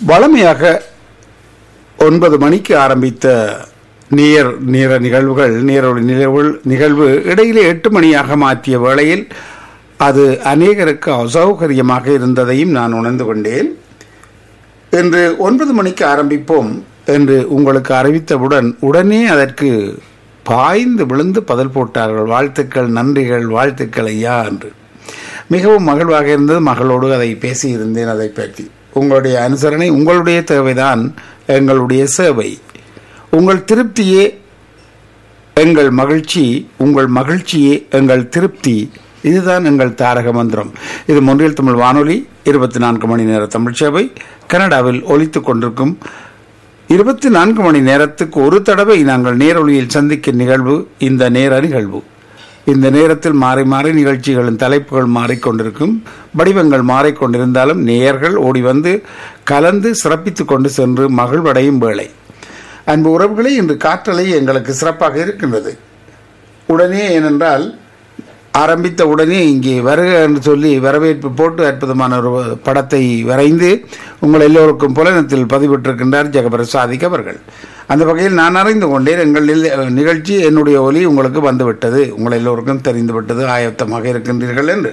வளமையாக ஒன்பது மணிக்கு ஆரம்பித்த நீர் நீர நிகழ்வுகள் நீரோட நிகழ்வுகள் நிகழ்வு இடையிலே எட்டு மணியாக மாற்றிய வேளையில் அது அநேகருக்கு அசௌகரியமாக இருந்ததையும் நான் உணர்ந்து கொண்டேன் இன்று ஒன்பது மணிக்கு ஆரம்பிப்போம் என்று உங்களுக்கு அறிவித்தவுடன் உடனே அதற்கு பாய்ந்து விழுந்து பதில் போட்டார்கள் வாழ்த்துக்கள் நன்றிகள் வாழ்த்துக்கள் ஐயா என்று மிகவும் மகிழ்வாக இருந்தது மகளோடு அதை பேசியிருந்தேன் அதை பற்றி உங்களுடைய அனுசரணை உங்களுடைய தேவைதான் எங்களுடைய சேவை உங்கள் திருப்தியே எங்கள் மகிழ்ச்சி உங்கள் மகிழ்ச்சியே எங்கள் திருப்தி இதுதான் எங்கள் தாரக மந்திரம் இது மொன்றியல் தமிழ் வானொலி இருபத்தி நான்கு மணி நேர தமிழ் சேவை கனடாவில் ஒலித்துக் கொண்டிருக்கும் இருபத்தி நான்கு மணி நேரத்துக்கு ஒரு தடவை நாங்கள் நேரொலியில் சந்திக்கும் நிகழ்வு இந்த நேர நிகழ்வு இந்த நேரத்தில் மாறி மாறி நிகழ்ச்சிகளின் தலைப்புகள் மாறிக்கொண்டிருக்கும் வடிவங்கள் மாறிக்கொண்டிருந்தாலும் நேயர்கள் ஓடி வந்து கலந்து சிறப்பித்துக் கொண்டு சென்று மகிழ்வடையும் வேளை அன்பு உறவுகளே இன்று காற்றலை எங்களுக்கு சிறப்பாக இருக்கின்றது உடனே ஏனென்றால் ஆரம்பித்த உடனே இங்கே வருக என்று சொல்லி வரவேற்பு போட்டு அற்புதமான ஒரு படத்தை வரைந்து உங்கள் எல்லோருக்கும் புலனத்தில் பதிவிட்டிருக்கின்றார் ஜெகபிரசாதிக் அவர்கள் அந்த வகையில் நான் அறிந்து கொண்டேன் எங்கள் நிகழ்ச்சி என்னுடைய ஒலி உங்களுக்கு வந்துவிட்டது உங்கள் எல்லோருக்கும் தெரிந்துவிட்டது ஆயத்தமாக இருக்கின்றீர்கள் என்று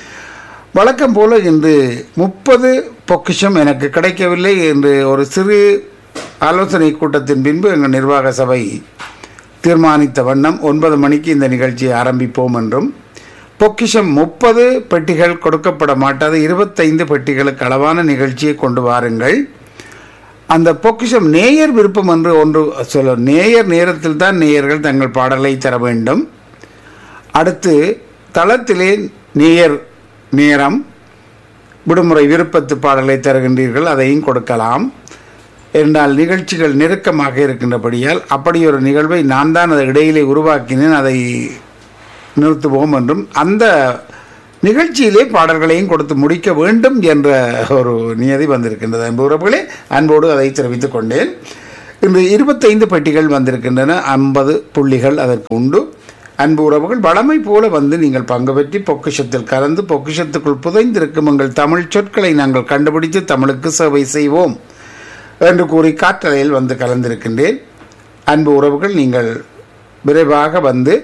வழக்கம் போல இன்று முப்பது பொக்கிஷம் எனக்கு கிடைக்கவில்லை என்று ஒரு சிறு ஆலோசனை கூட்டத்தின் பின்பு எங்கள் நிர்வாக சபை தீர்மானித்த வண்ணம் ஒன்பது மணிக்கு இந்த நிகழ்ச்சியை ஆரம்பிப்போம் என்றும் பொக்கிஷம் முப்பது பெட்டிகள் கொடுக்கப்பட மாட்டாது இருபத்தைந்து பெட்டிகளுக்கு அளவான நிகழ்ச்சியை கொண்டு வாருங்கள் அந்த பொக்கிஷம் நேயர் விருப்பம் என்று ஒன்று சொல்ல நேயர் நேரத்தில் தான் நேயர்கள் தங்கள் பாடலை தர வேண்டும் அடுத்து தளத்திலே நேயர் நேரம் விடுமுறை விருப்பத்து பாடலை தருகின்றீர்கள் அதையும் கொடுக்கலாம் என்றால் நிகழ்ச்சிகள் நெருக்கமாக இருக்கின்றபடியால் அப்படி ஒரு நிகழ்வை நான் தான் அதை இடையிலே உருவாக்கினேன் அதை நிறுத்துவோம் என்றும் அந்த நிகழ்ச்சியிலே பாடல்களையும் கொடுத்து முடிக்க வேண்டும் என்ற ஒரு நியதி வந்திருக்கின்றது அன்பு உறவுகளே அன்போடு அதை தெரிவித்துக் கொண்டேன் இன்று இருபத்தைந்து பெட்டிகள் வந்திருக்கின்றன ஐம்பது புள்ளிகள் அதற்கு உண்டு அன்பு உறவுகள் வளமை போல வந்து நீங்கள் பங்கு பெற்றி பொக்கிஷத்தில் கலந்து பொக்கிஷத்துக்குள் புதைந்திருக்கும் எங்கள் தமிழ் சொற்களை நாங்கள் கண்டுபிடித்து தமிழுக்கு சேவை செய்வோம் என்று கூறி காற்றலையில் வந்து கலந்திருக்கின்றேன் அன்பு உறவுகள் நீங்கள் விரைவாக வந்து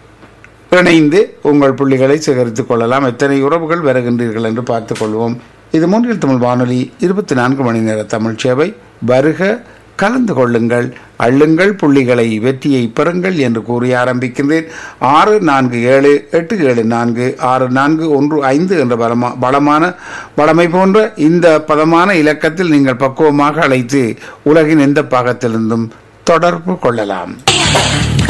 இணைந்து உங்கள் புள்ளிகளை சேகரித்துக் கொள்ளலாம் எத்தனை உறவுகள் வருகின்றீர்கள் என்று பார்த்துக் கொள்வோம் இது மூன்றில் தமிழ் வானொலி இருபத்தி நான்கு மணி நேர தமிழ் சேவை வருக கலந்து கொள்ளுங்கள் அள்ளுங்கள் புள்ளிகளை வெற்றியை பெறுங்கள் என்று கூறி ஆரம்பிக்கின்றேன் ஆறு நான்கு ஏழு எட்டு ஏழு நான்கு ஆறு நான்கு ஒன்று ஐந்து என்ற பலமா பலமான பலமை போன்ற இந்த பதமான இலக்கத்தில் நீங்கள் பக்குவமாக அழைத்து உலகின் எந்த பாகத்திலிருந்தும் தொடர்பு கொள்ளலாம்